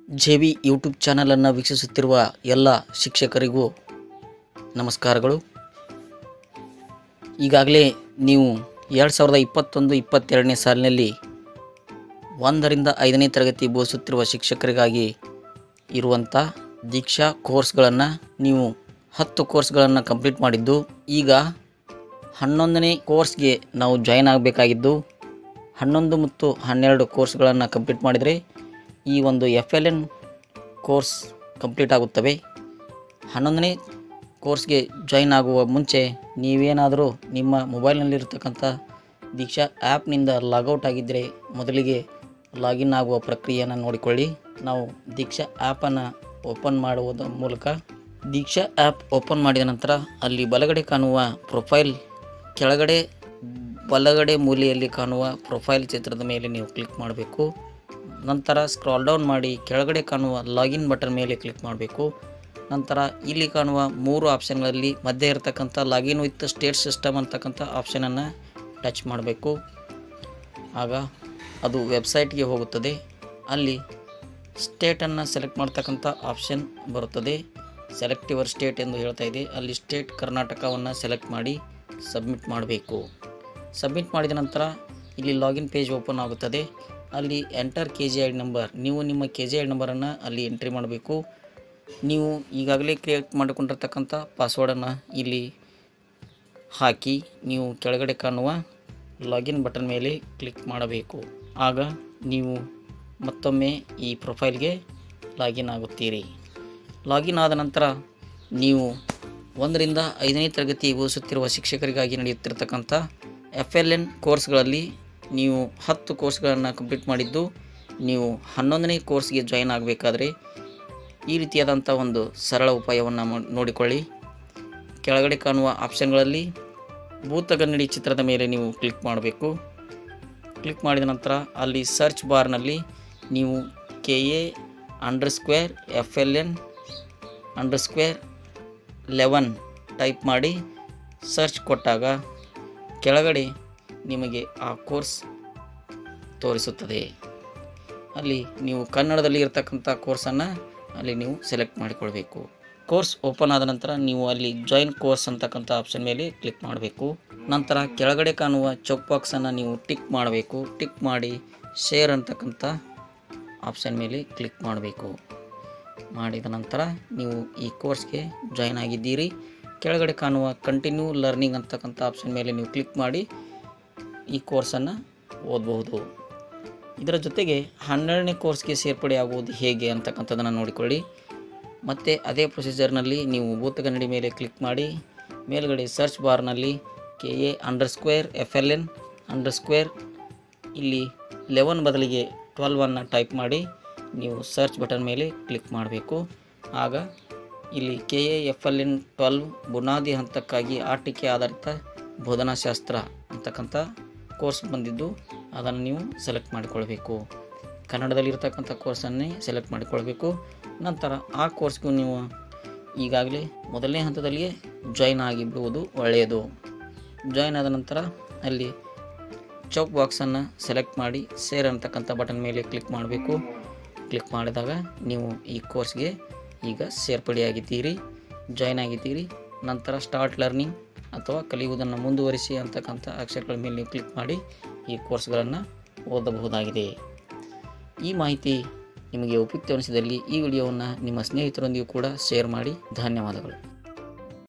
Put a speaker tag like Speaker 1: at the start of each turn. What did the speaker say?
Speaker 1: J V YouTube ಚಾನಲನ್ನು ವೀಕ್ಷಿಸುತ್ತಿರುವ ಎಲ್ಲ ಶಿಕ್ಷಕರಿಗೂ ನಮಸ್ಕಾರಗಳು ಈಗಾಗಲೇ ನೀವು ಎರಡು ಸಾವಿರದ ಇಪ್ಪತ್ತೊಂದು ಇಪ್ಪತ್ತೆರಡನೇ ಸಾಲಿನಲ್ಲಿ ಒಂದರಿಂದ ಐದನೇ ತರಗತಿ ಬೋಧಿಸುತ್ತಿರುವ ಶಿಕ್ಷಕರಿಗಾಗಿ ಇರುವಂಥ ದೀಕ್ಷಾ ಕೋರ್ಸ್ಗಳನ್ನು ನೀವು ಹತ್ತು ಕೋರ್ಸ್ಗಳನ್ನು ಕಂಪ್ಲೀಟ್ ಮಾಡಿದ್ದು ಈಗ ಹನ್ನೊಂದನೇ ಕೋರ್ಸ್ಗೆ ನಾವು ಜಾಯ್ನ್ ಆಗಬೇಕಾಗಿದ್ದು ಹನ್ನೊಂದು ಮತ್ತು ಹನ್ನೆರಡು ಕೋರ್ಸ್ಗಳನ್ನು ಕಂಪ್ಲೀಟ್ ಮಾಡಿದರೆ ಈ ಒಂದು F L N course complete ಆಗುತ್ತವೆ ಹನ್ನೊಂದನೇ ಕೋರ್ಸ್ಗೆ ಜಾಯ್ನ್ ಆಗುವ ಮುಂಚೆ ನೀವೇನಾದರೂ ನಿಮ್ಮ ಮೊಬೈಲ್ನಲ್ಲಿರ್ತಕ್ಕಂಥ ದೀಕ್ಷಾ ಆ್ಯಪ್ನಿಂದ ಲಾಗೌಟ್ ಆಗಿದ್ದರೆ ಮೊದಲಿಗೆ ಲಾಗಿನ್ ಆಗುವ ಪ್ರಕ್ರಿಯೆಯನ್ನು ನೋಡಿಕೊಳ್ಳಿ ನಾವು ದೀಕ್ಷಾ ಆ್ಯಪನ್ನು ಓಪನ್ ಮಾಡುವುದರ ಮೂಲಕ ದೀಕ್ಷಾ ಆ್ಯಪ್ ಓಪನ್ ಮಾಡಿದ ನಂತರ ಅಲ್ಲಿ ಬಲಗಡೆ ಕಾಣುವ ಪ್ರೊಫೈಲ್ ಕೆಳಗಡೆ ಬಲಗಡೆ ಮೂಲೆಯಲ್ಲಿ ಕಾಣುವ ಪ್ರೊಫೈಲ್ ಚಿತ್ರದ ಮೇಲೆ ನೀವು ಕ್ಲಿಕ್ ಮಾಡಬೇಕು ನಂತರ ಸ್ಕ್ರಾಲ್ ಡೌನ್ ಮಾಡಿ ಕೆಳಗಡೆ ಕಾಣುವ ಲಾಗಿನ್ ಬಟನ್ ಮೇಲೆ ಕ್ಲಿಕ್ ಮಾಡಬೇಕು ನಂತರ ಇಲ್ಲಿ ಕಾಣುವ ಮೂರು ಆಪ್ಷನ್ಗಳಲ್ಲಿ ಮಧ್ಯೆ ಇರತಕ್ಕಂಥ ಲಾಗಿನ್ ವಿತ್ ಸ್ಟೇಟ್ ಸಿಸ್ಟಮ್ ಅಂತಕ್ಕಂಥ ಆಪ್ಷನನ್ನು ಟಚ್ ಮಾಡಬೇಕು ಆಗ ಅದು ವೆಬ್ಸೈಟ್ಗೆ ಹೋಗುತ್ತದೆ ಅಲ್ಲಿ ಸ್ಟೇಟನ್ನು ಸೆಲೆಕ್ಟ್ ಮಾಡ್ತಕ್ಕಂಥ ಆಪ್ಷನ್ ಬರುತ್ತದೆ ಸೆಲೆಕ್ಟ್ ಯುವರ್ ಸ್ಟೇಟ್ ಎಂದು ಹೇಳ್ತಾ ಇದೆ ಅಲ್ಲಿ ಸ್ಟೇಟ್ ಕರ್ನಾಟಕವನ್ನು ಸೆಲೆಕ್ಟ್ ಮಾಡಿ ಸಬ್ಮಿಟ್ ಮಾಡಬೇಕು ಸಬ್ಮಿಟ್ ಮಾಡಿದ ನಂತರ ಇಲ್ಲಿ ಲಾಗಿನ್ ಪೇಜ್ ಓಪನ್ ಆಗುತ್ತದೆ ಅಲ್ಲಿ enter K G I number ನೀವು ನಿಮ್ಮ ಕೆ ಜಿ ಐ ನಂಬರನ್ನು ಅಲ್ಲಿ ಎಂಟ್ರಿ ಮಾಡಬೇಕು ನೀವು ಈಗಾಗಲೇ ಕ್ರಿಯೇಟ್ ಮಾಡಿಕೊಂಡಿರ್ತಕ್ಕಂಥ ಪಾಸ್ವರ್ಡನ್ನು ಇಲ್ಲಿ ಹಾಕಿ ನೀವು ಕೆಳಗಡೆ ಕಾಣುವ ಲಾಗಿನ್ ಬಟನ್ ಮೇಲೆ ಕ್ಲಿಕ್ ಮಾಡಬೇಕು ಆಗ ನೀವು ಮತ್ತೊಮ್ಮೆ ಈ ಪ್ರೊಫೈಲ್ಗೆ ಲಾಗಿನ್ ಆಗುತ್ತೀರಿ ಲಾಗಿನ್ ಆದ ನಂತರ ನೀವು ಒಂದರಿಂದ ಐದನೇ ತರಗತಿ ಓದಿಸುತ್ತಿರುವ ಶಿಕ್ಷಕರಿಗಾಗಿ ನಡೆಯುತ್ತಿರತಕ್ಕಂಥ ಎಫ್ ಎಲ್ ಎನ್ ಕೋರ್ಸ್ಗಳಲ್ಲಿ ನೀವು ಹತ್ತು ಕೋರ್ಸ್ಗಳನ್ನು ಕಂಪ್ಲೀಟ್ ಮಾಡಿದ್ದು ನೀವು ಹನ್ನೊಂದನೇ ಕೋರ್ಸ್ಗೆ ಜಾಯಿನ್ ಆಗಬೇಕಾದ್ರೆ ಈ ರೀತಿಯಾದಂಥ ಒಂದು ಸರಳ ಉಪಾಯವನ್ನು ಮಾ- ನೋಡಿಕೊಳ್ಳಿ ಕೆಳಗಡೆ ಕಾಣುವ ಆಪ್ಷನ್ಗಳಲ್ಲಿ ಭೂತಗನ್ನಡಿ ಚಿತ್ರದ ಮೇಲೆ ನೀವು ಕ್ಲಿಕ್ ಮಾಡಬೇಕು ಕ್ಲಿಕ್ ಮಾಡಿದ ನಂತರ ಅಲ್ಲಿ ಸರ್ಚ್ ಬಾರ್ನಲ್ಲಿ ನೀವು K A underscore F L N underscore eleven type ಮಾಡಿ ಸರ್ಚ್ ಕೊಟ್ಟಾಗ ಕೆಳಗಡೆ ನಿಮಗೆ ಆ ಕೋರ್ಸ್ ತೋರಿಸುತ್ತದೆ ಅಲ್ಲಿ ನೀವು ಕನ್ನಡದಲ್ಲಿ ಇರತಕ್ಕಂಥ ಕೋರ್ಸನ್ನು ಅಲ್ಲಿ ನೀವು ಸೆಲೆಕ್ಟ್ ಮಾಡಿಕೊಳ್ಬೇಕು ಕೋರ್ಸ್ ಓಪನ್ ಆದ ನಂತರ ನೀವು ಅಲ್ಲಿ ಜಾಯಿನ್ ಕೋರ್ಸ್ ಅಂತಕ್ಕಂಥ ಆಪ್ಷನ್ ಮೇಲೆ ಕ್ಲಿಕ್ ಮಾಡಬೇಕು ನಂತರ ಕೆಳಗಡೆ ಕಾಣುವ ಚೆಕ್ ಬಾಕ್ಸನ್ನು ನೀವು ಟಿಕ್ ಮಾಡಬೇಕು ಟಿಕ್ ಮಾಡಿ ಶೇರ್ ಅಂತಕ್ಕಂಥ ಆಪ್ಷನ್ ಮೇಲೆ ಕ್ಲಿಕ್ ಮಾಡಬೇಕು ಮಾಡಿದ ನಂತರ ನೀವು ಈ ಕೋರ್ಸ್ಗೆ ಜಾಯ್ನ್ ಆಗಿದ್ದೀರಿ ಕೆಳಗಡೆ ಕಾಣುವ ಕಂಟಿನ್ಯೂ ಲರ್ನಿಂಗ್ ಅಂತಕ್ಕಂಥ ಆಪ್ಷನ್ ಮೇಲೆ ನೀವು ಕ್ಲಿಕ್ ಮಾಡಿ ಈ ಕೋರ್ಸನ್ನು ಓದಬಹುದು ಇದರ ಜೊತೆಗೆ ಹನ್ನೆರಡನೇ ಕೋರ್ಸ್ಗೆ ಸೇರ್ಪಡೆ ಆಗುವುದು ಹೇಗೆ ಅಂತಕ್ಕಂಥದ್ದನ್ನು ನೋಡಿಕೊಳ್ಳಿ ಮತ್ತು ಅದೇ ಪ್ರೊಸೀಜರ್ನಲ್ಲಿ ನೀವು ಭೂತಗನ್ನಡಿ ಮೇಲೆ ಕ್ಲಿಕ್ ಮಾಡಿ ಮೇಲ್ಗಡೆ ಸರ್ಚ್ ಬಾರ್ನಲ್ಲಿ K A underscore F L N underscore ಇಲ್ಲಿ ಲೆವೆನ್ ಬದಲಿಗೆ ಟ್ವೆಲ್ವನ್ನು ಟೈಪ್ ಮಾಡಿ ನೀವು ಸರ್ಚ್ ಬಟನ್ ಮೇಲೆ ಕ್ಲಿಕ್ ಮಾಡಬೇಕು ಆಗ ಇಲ್ಲಿ K A F L N twelve ಬುನಾದಿ ಹಂತಕ್ಕಾಗಿ ಆಟಿಕೆ ಆಧಾರಿತ ಬೋಧನಾಶಾಸ್ತ್ರ ಅಂತಕ್ಕಂಥ ಕೋರ್ಸ್ ಬಂದಿದ್ದು ಅದನ್ನು ನೀವು ಸೆಲೆಕ್ಟ್ ಮಾಡಿಕೊಳ್ಬೇಕು ಕನ್ನಡದಲ್ಲಿರ್ತಕ್ಕಂಥ ಕೋರ್ಸನ್ನೇ ಸೆಲೆಕ್ಟ್ ಮಾಡಿಕೊಳ್ಬೇಕು ನಂತರ ಆ ಕೋರ್ಸ್ಗೂ ನೀವು ಈಗಾಗಲೇ ಮೊದಲನೇ ಹಂತದಲ್ಲಿಯೇ ಜಾಯ್ನ್ ಆಗಿಬಿಡುವುದು ಒಳ್ಳೆಯದು ಜಾಯ್ನ್ ಆದ ನಂತರ ಅಲ್ಲಿ ಚೌಕ್ ಬಾಕ್ಸನ್ನು ಸೆಲೆಕ್ಟ್ ಮಾಡಿ ಸೇರ್ ಅಂತಕ್ಕಂಥ ಬಟನ್ ಮೇಲೆ ಕ್ಲಿಕ್ ಮಾಡಬೇಕು ಕ್ಲಿಕ್ ಮಾಡಿದಾಗ ನೀವು ಈ ಕೋರ್ಸ್ಗೆ ಈಗ ಸೇರ್ಪಡೆಯಾಗಿದ್ದೀರಿ ಜಾಯ್ನ್ ಆಗಿದ್ದೀರಿ ನಂತರ ಸ್ಟಾರ್ಟ್ ಲರ್ನಿಂಗ್ ಅಥವಾ ಕಲಿಯುವುದನ್ನು ಮುಂದುವರಿಸಿ ಅಂತಕ್ಕಂಥ ಅಕ್ಷರಗಳ ಮೇಲೆ ನೀವು ಕ್ಲಿಕ್ ಮಾಡಿ ಈ ಕೋರ್ಸ್ಗಳನ್ನು ಓದಬಹುದಾಗಿದೆ ಈ ಮಾಹಿತಿ ನಿಮಗೆ ಉಪಯುಕ್ತ ಅನಿಸಿದಲ್ಲಿ ಈ ವಿಡಿಯೋವನ್ನು ನಿಮ್ಮ ಸ್ನೇಹಿತರೊಂದಿಗೂ ಕೂಡ ಶೇರ್ ಮಾಡಿ ಧನ್ಯವಾದಗಳು